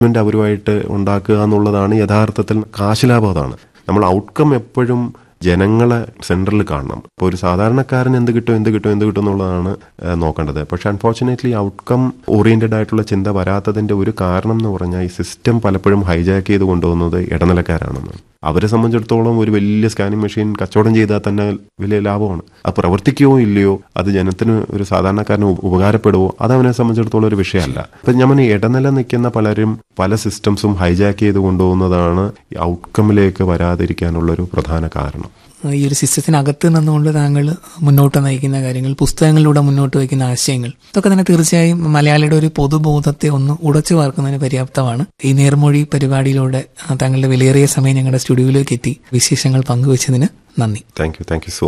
investment അവരുമായിട്ട് ഉണ്ടാക്കുക എന്നുള്ളതാണ് യഥാർത്ഥത്തിൽ കാശ് ലാഭം അതാണ് നമ്മൾ ഔട്ട്കം എപ്പോഴും ജനങ്ങളെ സെൻട്രൽ കാണണം ഇപ്പോൾ ഒരു സാധാരണക്കാരൻ എന്ത് കിട്ടും എന്ത് കിട്ടും എന്ത് കിട്ടും എന്നുള്ളതാണ് ഏഹ്, നോക്കേണ്ടത് പക്ഷെ അൺഫോർച്ചുനേറ്റ്ലി ഔട്ട്കം ഓറിയന്റഡ് ആയിട്ടുള്ള ചിന്ത വരാത്തതിന്റെ ഒരു കാരണം എന്ന് പറഞ്ഞാൽ ഈ സിസ്റ്റം പലപ്പോഴും ഹൈജാക്ക് ചെയ്ത് കൊണ്ടുപോകുന്നത് ഇടനിലക്കാരാണെന്നാണ് അവരെ സംബന്ധിച്ചിടത്തോളം ഒരു വലിയ സ്കാനിങ് മെഷീൻ കച്ചവടം ചെയ്താൽ തന്നെ വലിയ ലാഭമാണ് അത് പ്രവർത്തിക്കുമോ ഇല്ലയോ അത് ജനത്തിന് ഒരു സാധാരണക്കാരന് ഉപ- ഉപകാരപ്പെടുമോ അത് അവനെ സംബന്ധിച്ചിടത്തോളം ഒരു വിഷയമല്ല ഇപ്പം ഞാൻ ഈ ഇടനില നിൽക്കുന്ന പലരും പല സിസ്റ്റംസും ഹൈജാക്ക് ചെയ്ത് കൊണ്ടുപോകുന്നതാണ് ഈ ഔട്ട്കമ്മിലേക്ക് വരാതിരിക്കാനുള്ള ഒരു പ്രധാന കാരണം ഈ ഒരു സിസ്റ്റത്തിനകത്ത് നിന്നുകൊണ്ട് താങ്കൾ മുന്നോട്ട് നയിക്കുന്ന കാര്യങ്ങൾ പുസ്തകങ്ങളിലൂടെ മുന്നോട്ട് വയ്ക്കുന്ന ആശയങ്ങൾ ഇതൊക്കെ തന്നെ തീർച്ചയായും മലയാളിയുടെ ഒരു പൊതുബോധത്തെ ഒന്ന് ഉടച്ചു വാർക്കുന്നതിന് പര്യാപ്തമാണ് ഈ നേർമൊഴി പരിപാടിയിലൂടെ ആ, താങ്കളുടെ വിലയേറിയ സമയം ഞങ്ങളുടെ സ്റ്റുഡിയോയിലേക്ക് എത്തി വിശേഷങ്ങൾ പങ്കുവച്ചതിന് നന്ദി thank you thank you so